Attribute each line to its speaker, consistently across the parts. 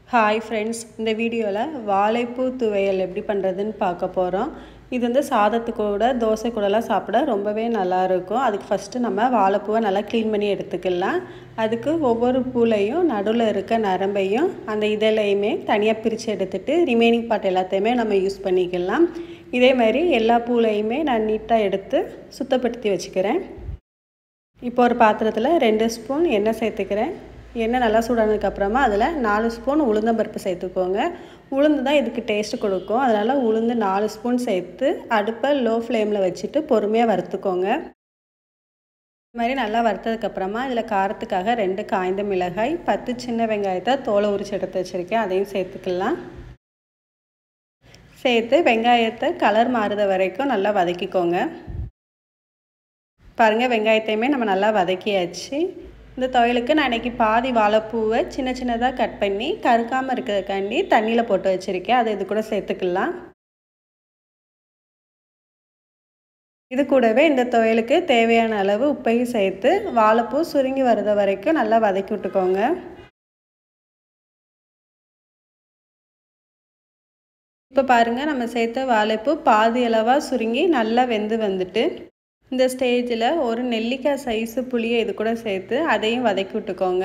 Speaker 1: hi friends இந்த வீடியோவில் வாழைப்பூ துவையல் எப்படி பண்ணுறதுன்னு பார்க்க போகிறோம் இது வந்து சாதத்து கூட தோசை கூடலாம் சாப்பிட ரொம்பவே நல்லா இருக்கும் அதுக்கு ஃபஸ்ட்டு நம்ம வாழைப்பூவை நல்லா க்ளீன் பண்ணி எடுத்துக்கலாம் அதுக்கு ஒவ்வொரு பூலையும் நடுவில் இருக்க நரம்பையும் அந்த இதழையுமே தனியாக பிரித்து எடுத்துட்டு ரிமைனிங் பார்ட் எல்லாத்தையுமே நம்ம யூஸ் பண்ணிக்கலாம் இதே மாதிரி எல்லா பூலையுமே நான் நீட்டாக எடுத்து சுத்தப்படுத்தி வச்சுக்கிறேன் இப்போ ஒரு பாத்திரத்தில் ரெண்டு ஸ்பூன் எண்ணெய் சேர்த்துக்கிறேன் எண்ணெய் நல்லா சூடானதுக்கப்புறமா அதில் நாலு ஸ்பூன் உளுந்தம்பருப்பு சேர்த்துக்கோங்க உளுந்து தான் இதுக்கு டேஸ்ட் கொடுக்கும் அதனால் உளுந்து நாலு ஸ்பூன் சேர்த்து அடுப்பை லோ ஃப்ளேமில் வச்சுட்டு பொறுமையாக வறுத்துக்கோங்க இது மாதிரி நல்லா வறுத்ததுக்கப்புறமா இதில் காரத்துக்காக ரெண்டு காய்ந்த மிளகாய் பத்து சின்ன வெங்காயத்தை தோலை உரிச்சு எடுத்து வச்சுருக்கேன் அதையும் சேர்த்துக்கலாம் சேர்த்து வெங்காயத்தை கலர் மாறுத வரைக்கும் நல்லா வதக்கிக்கோங்க பாருங்கள் வெங்காயத்தையுமே நம்ம நல்லா வதக்கியாச்சு இந்த துவையலுக்கு நான் இன்றைக்கி பாதி வாழைப்பூவை சின்ன சின்னதாக கட் பண்ணி கருக்காமல் இருக்கிறதுக்காண்டி தண்ணியில் போட்டு வச்சுருக்கேன் அதை இது கூட சேர்த்துக்கலாம் இது கூடவே இந்த துவையலுக்கு தேவையான அளவு உப்பையும் சேர்த்து வாழைப்பூ சுருங்கி வர்றது வரைக்கும் நல்லா வதக்கி விட்டுக்கோங்க இப்போ பாருங்கள் நம்ம சேர்த்த வாழைப்பூ பாதி அளவாக சுருங்கி நல்லா வெந்து வந்துட்டு இந்த ஸ்டேஜில் ஒரு நெல்லிக்காய் சைஸு புளியை இது கூட சேர்த்து அதையும் வதக்கி விட்டுக்கோங்க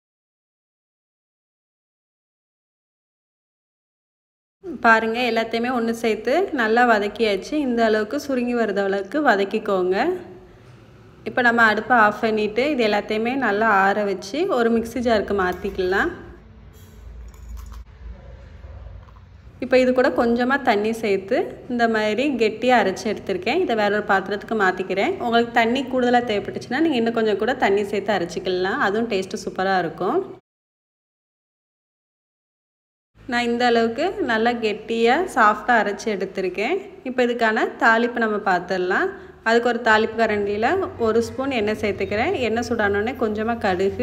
Speaker 1: பாருங்கள் எல்லாத்தையுமே ஒன்று சேர்த்து நல்லா வதக்கியாச்சு இந்த அளவுக்கு சுருங்கி வருத அளவுக்கு வதக்கிக்கோங்க இப்போ நம்ம அடுப்பை ஆஃப் பண்ணிவிட்டு இது எல்லாத்தையுமே நல்லா ஆற வச்சு ஒரு மிக்சி ஜாருக்கு மாற்றிக்கலாம் இப்போ இது கூட கொஞ்சமாக தண்ணி சேர்த்து இந்த மாதிரி கெட்டியாக அரைச்சி எடுத்திருக்கேன் இதை வேற ஒரு பாத்திரத்துக்கு மாற்றிக்கிறேன் உங்களுக்கு தண்ணி கூடுதலாக தேவைப்பட்டுச்சுன்னா நீங்கள் இன்னும் கொஞ்சம் கூட தண்ணி சேர்த்து அரைச்சிக்கலாம் அதுவும் டேஸ்ட்டு சூப்பராக இருக்கும் நான் இந்த அளவுக்கு நல்லா கெட்டியாக சாஃப்டாக அரைச்சி எடுத்திருக்கேன் இப்போ இதுக்கான தாளிப்பு நம்ம பார்த்துடலாம் அதுக்கு ஒரு தாளிப்பு கரண்டியில் ஒரு ஸ்பூன் எண்ணெய் சேர்த்துக்கிறேன் எண்ணெய் சுடானோடனே கொஞ்சமாக கடுகு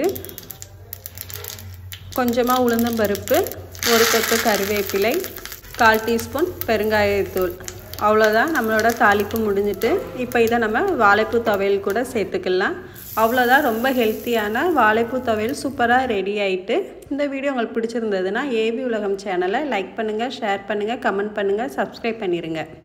Speaker 1: கொஞ்சமாக உளுந்தம்பருப்பு ஒரு கொத்து கருவேப்பிலை கால் டீஸ்பூன் பெருங்காயத்தூள் அவ்வளோதான் நம்மளோட தாளிப்பு முடிஞ்சிட்டு இப்போ இதை நம்ம வாழைப்பூ துவையல் கூட சேர்த்துக்கலாம் அவ்வளோதான் ரொம்ப ஹெல்த்தியான வாழைப்பூ துவையல் சூப்பராக ரெடி ஆகிட்டு இந்த வீடியோ உங்களுக்கு பிடிச்சிருந்ததுன்னா ஏவி உலகம் சேனலை லைக் பண்ணுங்கள் ஷேர் பண்ணுங்கள் கமெண்ட் பண்ணுங்கள் சப்ஸ்கிரைப் பண்ணிடுங்க